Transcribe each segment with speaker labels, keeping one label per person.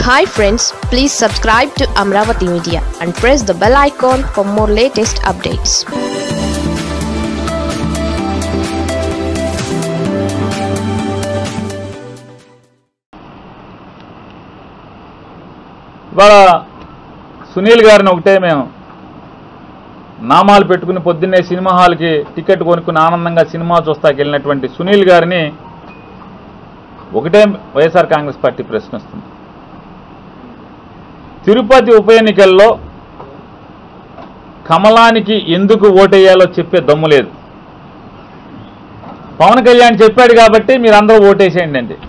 Speaker 1: hi friends please subscribe to Amaravati media and press the bell icon for more latest updates
Speaker 2: ఇవాళ సునీల్ గారిని ఒకటే మేము నామాలు పెట్టుకుని పొద్దున్నే సినిమా హాల్కి టికెట్ కొనుక్కుని ఆనందంగా సినిమా చూస్తాకి వెళ్ళినటువంటి సునీల్ గారిని ఒకటే వైఎస్ఆర్ కాంగ్రెస్ పార్టీ ప్రశ్నిస్తుంది తిరుపతి ఉప ఎన్నికల్లో కమలానికి ఎందుకు ఓటేయాలో చెప్పే దమ్ము లేదు పవన్ కళ్యాణ్ చెప్పాడు కాబట్టి మీరందరూ ఓటేసేయండి అండి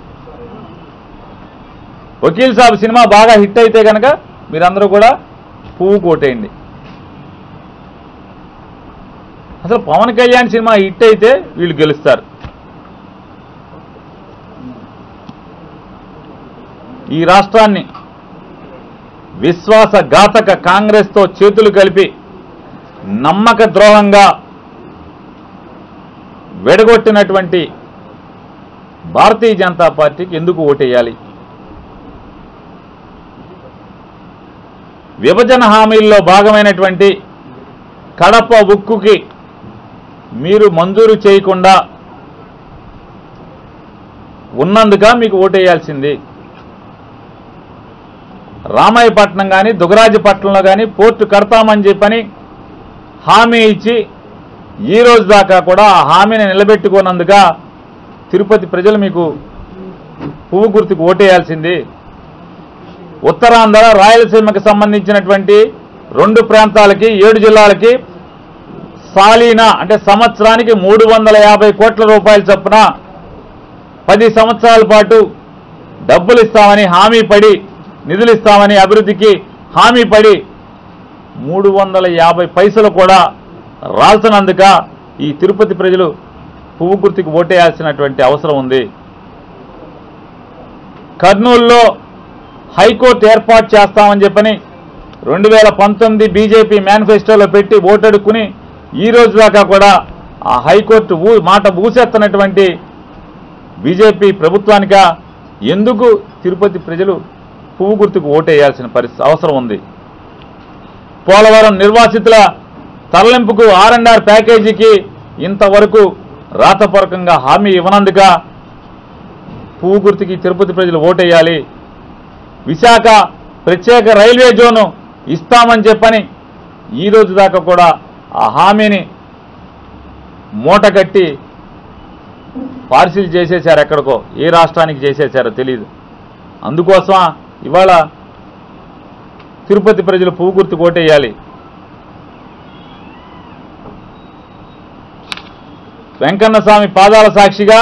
Speaker 2: వకీల్ సాబ్ సినిమా బాగా హిట్ అయితే కనుక మీరందరూ కూడా పువ్వు కోటేయండి అసలు పవన్ కళ్యాణ్ సినిమా హిట్ అయితే వీళ్ళు గెలుస్తారు ఈ రాష్ట్రాన్ని విశ్వాసఘాతక కాంగ్రెస్తో చేతులు కలిపి నమ్మక ద్రోహంగా వెడగొట్టినటువంటి భారతీయ జనతా పార్టీకి ఎందుకు ఓటేయాలి విభజన హామీల్లో భాగమైనటువంటి కడప ఉక్కుకి మీరు మంజూరు చేయకుండా ఉన్నందుక మీకు ఓటేయాల్సింది రామాయపట్నం కానీ దుగరాజపట్నంలో కానీ పోర్టు కడతామని చెప్పని హామీ ఇచ్చి ఈ రోజు దాకా కూడా ఆ హామీని నిలబెట్టుకున్నందుక తిరుపతి ప్రజలు మీకు పువ్వు గుర్తుకు ఓటేయాల్సింది ఉత్తరాంధ్ర రాయలసీమకి సంబంధించినటువంటి రెండు ప్రాంతాలకి ఏడు జిల్లాలకి సాలీనా అంటే సంవత్సరానికి మూడు వందల యాభై కోట్ల రూపాయల చొప్పున పది సంవత్సరాల పాటు డబ్బులు ఇస్తామని హామీ పడి నిధులు ఇస్తామని అభివృద్ధికి హామీ పడి మూడు వందల యాభై పైసలు కూడా రాల్సినందుక ఈ తిరుపతి ప్రజలు పువ్వు గుర్తుకు ఓటేయాల్సినటువంటి అవసరం ఉంది కర్నూలులో హైకోర్టు ఏర్పాటు చేస్తామని చెప్పని రెండు వేల పంతొమ్మిది బీజేపీ మేనిఫెస్టోలో పెట్టి ఓటెడుకుని ఈ రోజు దాకా కూడా ఆ హైకోర్టు ఊ మాట ఊసెత్తనటువంటి బీజేపీ ప్రభుత్వానిక ఎందుకు తిరుపతి ప్రజలు పువ్వు గుర్తుకు ఓటేయాల్సిన పరిస్థితి అవసరం ఉంది పోలవరం నిర్వాసితుల తరలింపుకు ఆర్ అండ్ ఆర్ ప్యాకేజీకి ఇంతవరకు రాతపూర్వకంగా హామీ ఇవ్వనందుక పువ్వు గుర్తుకి తిరుపతి ప్రజలు ఓటేయాలి విశాఖ ప్రత్యేక రైల్వే జోను ఇస్తామని చెప్పని ఈ రోజు దాకా కూడా ఆ హామీని మూటగట్టి పార్సిల్ చేసేశారు ఎక్కడికో ఏ రాష్ట్రానికి చేసేశారో తెలియదు అందుకోసం ఇవాళ తిరుపతి ప్రజలు పువ్వు గుర్తు కోటేయాలి వెంకన్న స్వామి పాదాల సాక్షిగా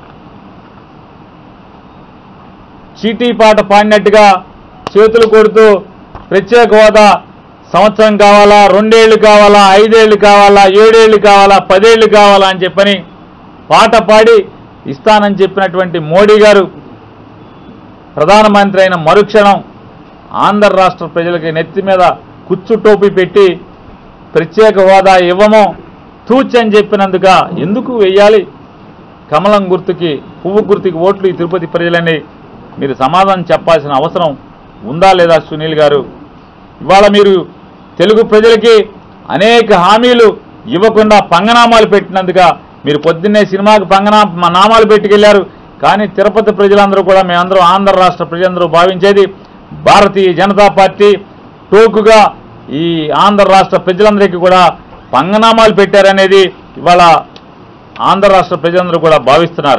Speaker 2: చీటీ పాట పాడినట్టుగా చేతులు కొడుతూ ప్రత్యేక హోదా సంవత్సరం కావాలా రెండేళ్లు కావాలా ఐదేళ్లు కావాలా ఏడేళ్లు కావాలా పదేళ్లు కావాలా అని చెప్పని పాట పాడి ఇస్తానని చెప్పినటువంటి మోడీ గారు ప్రధానమంత్రి అయిన మరుక్షణం ఆంధ్ర రాష్ట్ర ప్రజలకి నెత్తి మీద కుచ్చు టోపీ పెట్టి ప్రత్యేక హోదా ఇవ్వము తూచ్ అని చెప్పినందుక ఎందుకు వెయ్యాలి కమలం గుర్తుకి పువ్వు గుర్తుకి ఓట్లు ఈ తిరుపతి ప్రజలని మీరు సమాధానం చెప్పాల్సిన అవసరం ఉందా లేదా సునీల్ గారు ఇవాళ మీరు తెలుగు ప్రజలకి అనేక హామీలు ఇవ్వకుండా పంగనామాలు పెట్టినందుక మీరు పొద్దున్నే సినిమాకి పంగనా నామాలు పెట్టుకెళ్లారు కానీ తిరుపతి ప్రజలందరూ కూడా మేమందరం ఆంధ్ర రాష్ట్ర ప్రజలందరూ భావించేది భారతీయ జనతా పార్టీ టోకుగా ఈ ఆంధ్ర రాష్ట్ర ప్రజలందరికీ కూడా పంగనామాలు పెట్టారనేది ఇవాళ ఆంధ్ర రాష్ట్ర ప్రజలందరూ కూడా భావిస్తున్నారు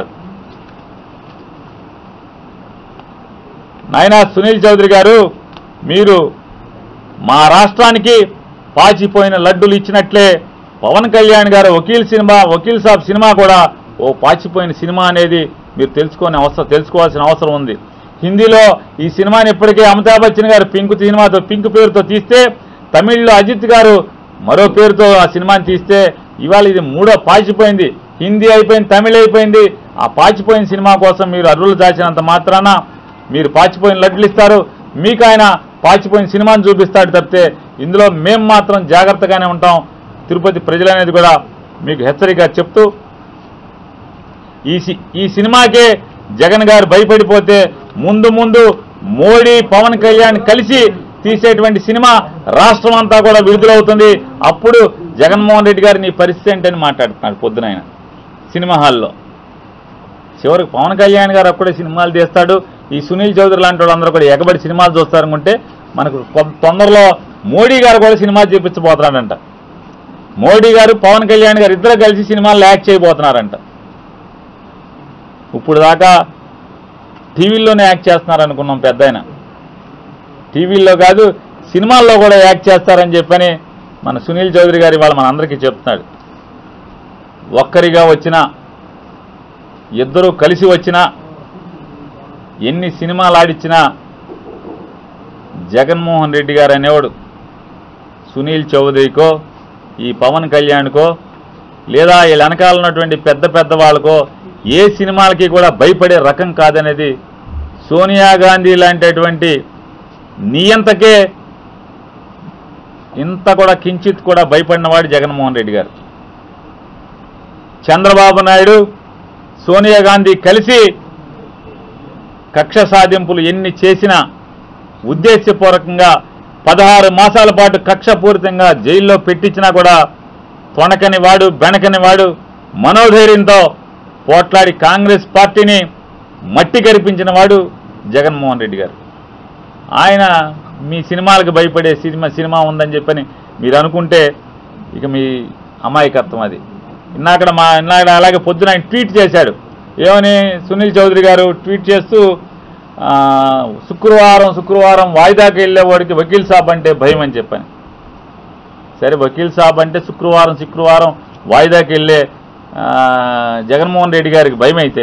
Speaker 2: నాయనా సునీల్ చౌదరి గారు మీరు మా రాష్ట్రానికి పాచిపోయిన లడ్డులు ఇచ్చినట్లే పవన్ కళ్యాణ్ గారు వకీల్ సినిమా వకీల్ సాబ్ సినిమా కూడా ఓ పాచిపోయిన సినిమా అనేది మీరు తెలుసుకునే అవసరం తెలుసుకోవాల్సిన అవసరం ఉంది హిందీలో ఈ సినిమాని ఇప్పటికే అమితాబ్ బచ్చన్ గారు పింక్ సినిమాతో పింక్ పేరుతో తీస్తే తమిళ్లో అజిత్ గారు మరో పేరుతో ఆ సినిమాని తీస్తే ఇవాళ ఇది మూడో పాచిపోయింది హిందీ అయిపోయింది తమిళ్ అయిపోయింది ఆ పాచిపోయిన సినిమా కోసం మీరు అర్రులు దాచినంత మాత్రాన మీరు పాచిపోయిన లడ్లు ఇస్తారు మీకు ఆయన పాచిపోయిన సినిమాని చూపిస్తాడు తప్పితే ఇందులో మేం మాత్రం జాగ్రత్తగానే ఉంటాం తిరుపతి ప్రజలనేది కూడా మీకు హెచ్చరిక చెప్తూ ఈ సి- ఈ సినిమాకే జగన్ గారు భయపడిపోతే ముందు ముందు మోడీ పవన్ కళ్యాణ్ కలిసి తీసేటువంటి సినిమా రాష్ట్రం అంతా కూడా విడుదలవుతుంది అప్పుడు జగన్మోహన్ రెడ్డి గారు నీ పరిస్థితి ఏంటని మాట్లాడుతున్నాడు పొద్దున ఆయన సినిమా హాల్లో చివరికి పవన్ కళ్యాణ్ గారు అప్పుడే సినిమాలు తీస్తాడు ఈ సునీల్ చౌదరి లాంటి వాళ్ళందరూ కూడా ఎగబడి సినిమాలు చూస్తారనుకుంటే మనకు కొ- తొందరలో మోడీ గారు కూడా సినిమాలు చూపించబోతున్నాడంట మోడీ గారు పవన్ కళ్యాణ్ గారు ఇద్దరు కలిసి సినిమాలు యాక్ట్ చేయబోతున్నారంట ఇప్పుడు దాకా టీవీల్లోనే యాక్ట్ చేస్తున్నారు అనుకున్నాం పెద్ద ఆయన టీవీల్లో కాదు సినిమాల్లో కూడా యాక్ట్ చేస్తారని చెప్పని మన సునీల్ చౌదరి గారి వాళ్ళు మన అందరికీ చెప్తున్నాడు ఒక్కరిగా వచ్చినా ఇద్దరూ కలిసి వచ్చినా ఎన్ని సినిమాలు ఆడిచ్చినా జగన్మోహన్ రెడ్డి గారు అనేవాడు సునీల్ చౌదరికో ఈ పవన్ కళ్యాణ్కో లేదా వీళ్ళ వెనకాల ఉన్నటువంటి పెద్ద పెద్ద వాళ్ళకో ఏ సినిమాలకి కూడా భయపడే రకం కాదనేది సోనియా గాంధీ లాంటిటువంటి నియంతకే ఇంత కూడా కించిత్ కూడా భయపడినవాడు జగన్మోహన్ రెడ్డి గారు చంద్రబాబు నాయుడు సోనియా గాంధీ కలిసి కక్ష సాధింపులు ఎన్ని చేసినా ఉద్దేశపూర్వకంగా పదహారు మాసాల పాటు కక్షపూరితంగా జైల్లో పెట్టించినా కూడా తొణకని వాడు బెనకని వాడు మనోధైర్యంతో పోట్లాడి కాంగ్రెస్ పార్టీని మట్టి కరిపించిన వాడు జగన్మోహన్ రెడ్డి గారు ఆయన మీ సినిమాలకు భయపడే సినిమా సినిమా ఉందని చెప్పని మీరు అనుకుంటే ఇక మీ అమాయకత్వం అది ఇన్నాకడ మా ఇన్నాకడ అలాగే పొద్దున ఆయన ట్వీట్ చేశాడు ఏమని సునీల్ చౌదరి గారు ట్వీట్ చేస్తూ ఆ, శుక్రవారం శుక్రవారం వాయిదాకి వెళ్ళేవాడికి వకీల్ సాబ్ అంటే భయం అని చెప్పాను సరే వకీల్ సాబ్ అంటే శుక్రవారం శుక్రవారం వాయిదాకి వెళ్ళే ఆ, జగన్మోహన్ రెడ్డి గారికి భయం అయితే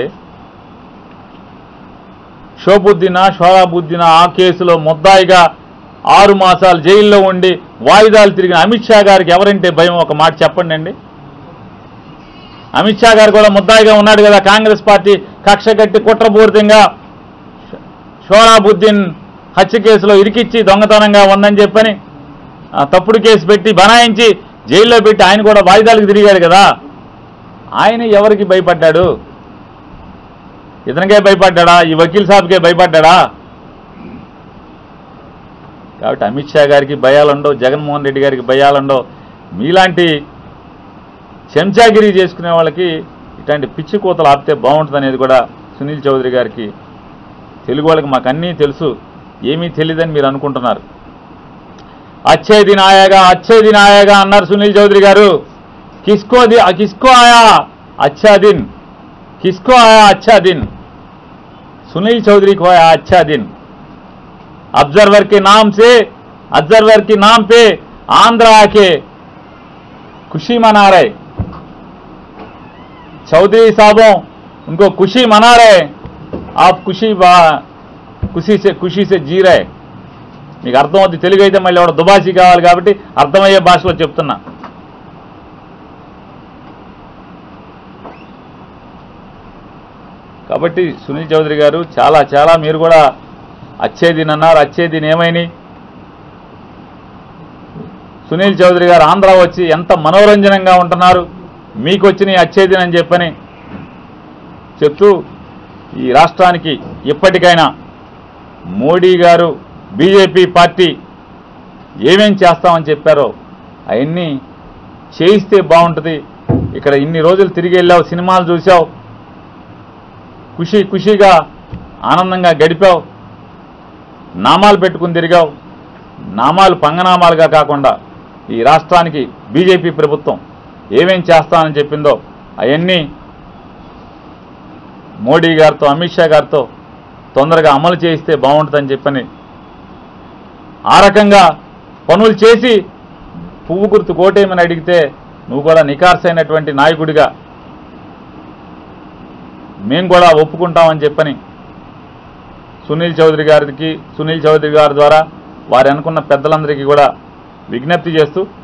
Speaker 2: షోబుద్దీన షోరాబుద్దీన ఆ కేసులో ముద్దాయిగా ఆరు మాసాలు జైల్లో ఉండి వాయిదాలు తిరిగిన అమిత్ షా గారికి ఎవరంటే భయం ఒక మాట చెప్పండి అండి అమిత్ షా గారు కూడా ముద్దాయిగా ఉన్నాడు కదా కాంగ్రెస్ పార్టీ కక్ష కట్టి కుట్రపూరితంగా షోరాబుద్దీన్ హత్య కేసులో ఇరికిచ్చి దొంగతనంగా ఉందని చెప్పని ఆ, తప్పుడు కేసు పెట్టి బనాయించి జైల్లో పెట్టి ఆయన కూడా వాయిదాలకు తిరిగాడు కదా ఆయన ఎవరికి భయపడ్డాడు ఇతనికే భయపడ్డా ఈ వకీల్ సాబ్కే భయపడ్డా కాబట్టి అమిత్ షా గారికి భయాలుండవు జగన్మోహన్ రెడ్డి గారికి భయాలుండవు మీలాంటి చెంచాగిరి చేసుకునే వాళ్ళకి ఇట్లాంటి పిచ్చి కూతలు ఆపితే బాగుంటుంది అనేది కూడా సునీల్ చౌదరి గారికి తెలుగు వాళ్ళకి మాకు అన్నీ తెలుసు ఏమీ తెలియదని మీరు అనుకుంటున్నారు అచ్చే దిన్ ఆయాగా అచ్చే దిన్ ఆయాగా అన్నారు సునీల్ చౌదరి గారు కిస్కో ది కిస్కో ఆయా అచ్చా దిన్ किसको आया अच्छा दिन सुनील चौधरी को आया अच्छा दिन ऑब्जर्वर के नाम से ऑब्जर्वर के नाम पे आंध्र आके खुशी मना रहे चौधरी साहबों उनको खुशी मना रहे आप खुशी बा- खुशी से खुशी से जी रहे మీకు అర్థమవుతుంది తెలుగు అయితే మళ్ళీ ఎవడ దుబాసి కావాలి కాబట్టి అర్థమయ్యే భాషలో చెప్తున్నా కాబట్టి సునీల్ చౌదరి గారు చాలా చాలా మీరు కూడా అచ్చేదిన్ అన్నారు అచ్చేదిన్ ఏమైనాయి సునీల్ చౌదరి గారు ఆంధ్ర వచ్చి ఎంత మనోరంజనంగా ఉంటున్నారు మీకు వచ్చిన అచ్చేదిన్ అని చెప్పని చెప్తూ ఈ రాష్ట్రానికి ఇప్పటికైనా మోడీ గారు బీజేపీ పార్టీ ఏమేం చేస్తామని చెప్పారో అవన్నీ చేయిస్తే బాగుంటుంది ఇక్కడ ఇన్ని రోజులు తిరిగి వెళ్ళావు సినిమాలు చూసావు ఖుషి ఖుషిగా ఆనందంగా గడిపావు నామాలు పెట్టుకుని తిరిగావు నామాలు పంగనామాలుగా కాకుండా ఈ రాష్ట్రానికి బీజేపీ ప్రభుత్వం ఏమేం చేస్తానని చెప్పిందో అవన్నీ మోడీ గారితో అమిత్ షా గారితో తొందరగా అమలు చేయిస్తే బాగుంటుందని చెప్పని ఆ రకంగా పనులు చేసి పువ్వు గుర్తు కోటేమని అడిగితే నువ్వు కూడా నికార్సైనటువంటి నాయకుడిగా మేము కూడా ఒప్పుకుంటామని చెప్పని సునీల్ చౌదరి గారికి సునీల్ చౌదరి గారి ద్వారా వారు అనుకున్న పెద్దలందరికీ కూడా విజ్ఞప్తి చేస్తూ